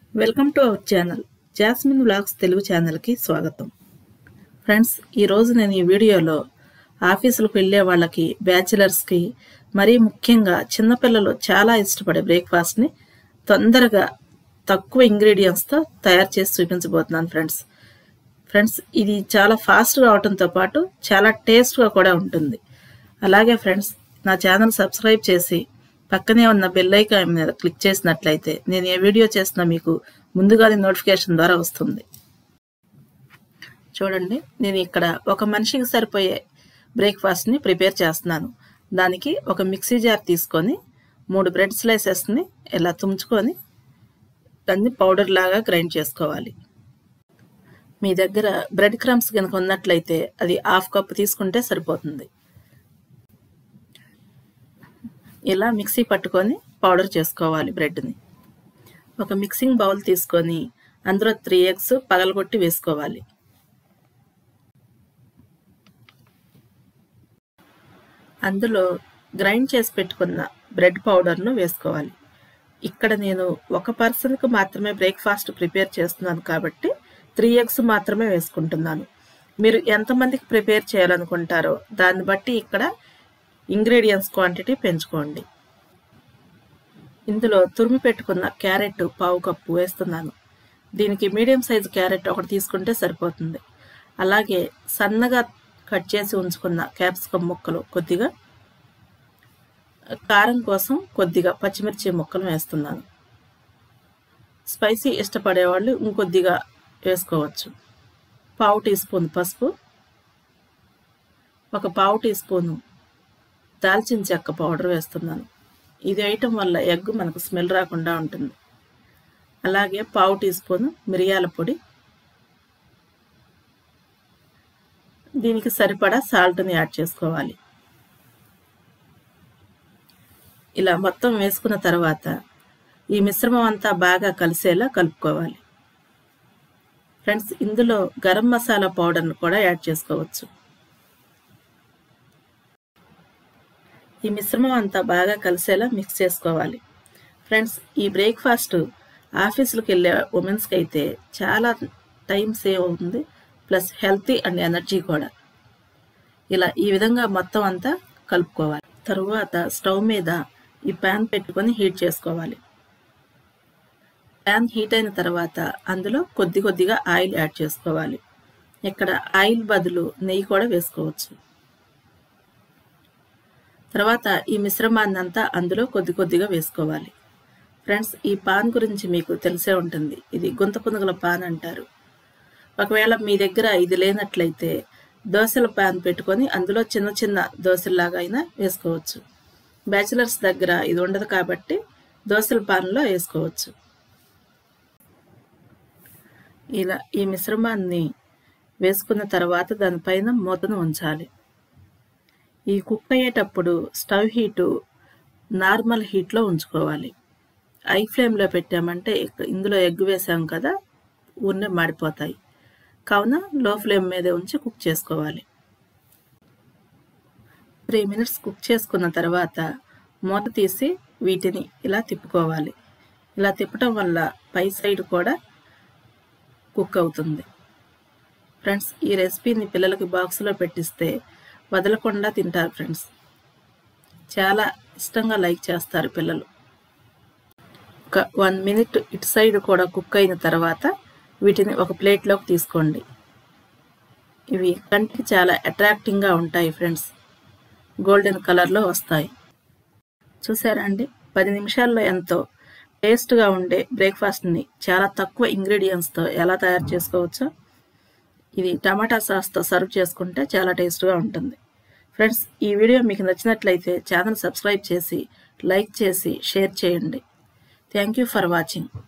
welcome to our channel Jasmine vlogs Telugu ఛానల్కి స్వాగతం friends ఈరోజు నేను ఈ వీడియోలో ఆఫీసులకు వెళ్ళే వాళ్ళకి బ్యాచిలర్స్కి మరీ ముఖ్యంగా చిన్నపిల్లలు చాలా ఇష్టపడే బ్రేక్ఫాస్ట్ని తొందరగా తక్కువ ఇంగ్రీడియంట్స్తో తయారు చేసి చూపించబోతున్నాను ఫ్రెండ్స్ ఫ్రెండ్స్ ఇది చాలా ఫాస్ట్గా అవడంతో పాటు చాలా టేస్ట్గా కూడా ఉంటుంది అలాగే ఫ్రెండ్స్ నా ఛానల్ సబ్స్క్రైబ్ చేసి పక్కనే ఉన్న బెల్ ఐకాన్ మీద క్లిక్ చేసినట్లయితే నేను ఏ వీడియో చేసినా మీకు ముందుగానే నోటిఫికేషన్ ద్వారా వస్తుంది చూడండి నేను ఇక్కడ ఒక మనిషికి సరిపోయే బ్రేక్ఫాస్ట్ని ప్రిపేర్ చేస్తున్నాను దానికి ఒక మిక్సీ జార్ తీసుకొని మూడు బ్రెడ్ స్లైసెస్ని ఇలా తుంచుకొని దాన్ని పౌడర్ లాగా గ్రైండ్ చేసుకోవాలి మీ దగ్గర బ్రెడ్ క్రమ్స్ కనుక ఉన్నట్లయితే అది హాఫ్ కప్ తీసుకుంటే సరిపోతుంది ఇలా మిక్సీ పట్టుకొని పౌడర్ చేసుకోవాలి బ్రెడ్ని ఒక మిక్సింగ్ బౌల్ తీసుకొని అందులో త్రీ ఎగ్స్ పగలగొట్టి వేసుకోవాలి అందులో గ్రైండ్ చేసి పెట్టుకున్న బ్రెడ్ పౌడర్ను వేసుకోవాలి ఇక్కడ నేను ఒక పర్సన్కి మాత్రమే బ్రేక్ఫాస్ట్ ప్రిపేర్ చేస్తున్నాను కాబట్టి త్రీ ఎగ్స్ మాత్రమే వేసుకుంటున్నాను మీరు ఎంతమందికి ప్రిపేర్ చేయాలనుకుంటారో దాన్ని బట్టి ఇక్కడ ఇంగ్రీడియంట్స్ క్వాంటిటీ పెంచుకోండి ఇందులో తురిమి పెట్టుకున్న క్యారెట్ పావు కప్పు వేస్తున్నాను దీనికి మీడియం సైజు క్యారెట్ ఒకటి తీసుకుంటే సరిపోతుంది అలాగే సన్నగా కట్ చేసి ఉంచుకున్న క్యాప్సికమ్ ముక్కలు కొద్దిగా కారం కోసం కొద్దిగా పచ్చిమిర్చి ముక్కలు వేస్తున్నాను స్పైసీ ఇష్టపడేవాళ్ళు ఇంకొద్దిగా వేసుకోవచ్చు పావు టీ స్పూన్ పసుపు ఒక పావు టీ స్పూను దాల్చిన చెక్క పౌడర్ వేస్తున్నాను ఇది వేయటం వల్ల ఎగ్ మనకు స్మెల్ రాకుండా ఉంటుంది అలాగే పావు టీ స్పూన్ మిరియాల పొడి దీనికి సరిపడా సాల్ట్ని యాడ్ చేసుకోవాలి ఇలా మొత్తం వేసుకున్న తర్వాత ఈ మిశ్రమం అంతా బాగా కలిసేలా కలుపుకోవాలి ఫ్రెండ్స్ ఇందులో గరం మసాలా పౌడర్ను కూడా యాడ్ చేసుకోవచ్చు ఈ మిశ్రమం అంతా బాగా కలిసేలా మిక్స్ చేసుకోవాలి ఫ్రెండ్స్ ఈ బ్రేక్ఫాస్ట్ ఆఫీసులకు వెళ్ళే ఉమెన్స్కి అయితే చాలా టైం సేవ్ అవుతుంది ప్లస్ హెల్తీ అండ్ ఎనర్జీ కూడా ఇలా ఈ విధంగా మొత్తం అంతా కలుపుకోవాలి తరువాత స్టవ్ మీద ఈ ప్యాన్ పెట్టుకొని హీట్ చేసుకోవాలి ప్యాన్ హీట్ అయిన తర్వాత అందులో కొద్ది కొద్దిగా ఆయిల్ యాడ్ చేసుకోవాలి ఇక్కడ ఆయిల్ బదులు నెయ్యి కూడా వేసుకోవచ్చు తర్వాత ఈ మిశ్రమాన్ని అంతా అందులో కొద్ది కొద్దిగా వేసుకోవాలి ఫ్రెండ్స్ ఈ పాన్ గురించి మీకు తెలిసే ఉంటుంది ఇది గుంత పునుగుల పాన్ అంటారు ఒకవేళ మీ దగ్గర ఇది లేనట్లయితే దోశల పాన్ పెట్టుకొని అందులో చిన్న చిన్న దోశల్లాగా అయినా వేసుకోవచ్చు బ్యాచిలర్స్ దగ్గర ఇది ఉండదు కాబట్టి దోశల పాన్లో వేసుకోవచ్చు ఇలా ఈ మిశ్రమాన్ని వేసుకున్న తర్వాత దానిపైన మూతను ఉంచాలి ఈ కుక్ అయ్యేటప్పుడు స్టవ్ హీటు నార్మల్ హీట్లో ఉంచుకోవాలి ఐ ఫ్లేమ్లో పెట్టామంటే ఇందులో ఎగ్ వేసాం కదా ఊరినే మాడిపోతాయి కావున లో ఫ్లేమ్ మీదే ఉంచి కుక్ చేసుకోవాలి త్రీ మినిట్స్ కుక్ చేసుకున్న తర్వాత మూత తీసి వీటిని ఇలా తిప్పుకోవాలి ఇలా తిప్పటం వల్ల పై సైడ్ కూడా కుక్ అవుతుంది ఫ్రెండ్స్ ఈ రెసిపీని పిల్లలకి బాక్స్లో పెట్టిస్తే వదలకుండా తింటారు ఫ్రెండ్స్ చాలా ఇష్టంగా లైక్ చేస్తారు పిల్లలు ఒక వన్ మినిట్ ఇటు సైడ్ కూడా కుక్ అయిన తర్వాత వీటిని ఒక ప్లేట్లోకి తీసుకోండి ఇవి కంటికి చాలా అట్రాక్టింగ్గా ఉంటాయి ఫ్రెండ్స్ గోల్డెన్ కలర్లో వస్తాయి చూసారా అండి పది నిమిషాల్లో ఎంతో టేస్ట్గా ఉండే బ్రేక్ఫాస్ట్ని చాలా తక్కువ ఇంగ్రీడియంట్స్తో ఎలా తయారు చేసుకోవచ్చో ఇది టమాటా సాస్తో సర్వ్ చేసుకుంటే చాలా టేస్ట్గా ఉంటుంది ఫ్రెండ్స్ ఈ వీడియో మీకు నచ్చినట్లయితే ఛానల్ సబ్స్క్రైబ్ చేసి లైక్ చేసి షేర్ చేయండి థ్యాంక్ యూ ఫర్ వాచింగ్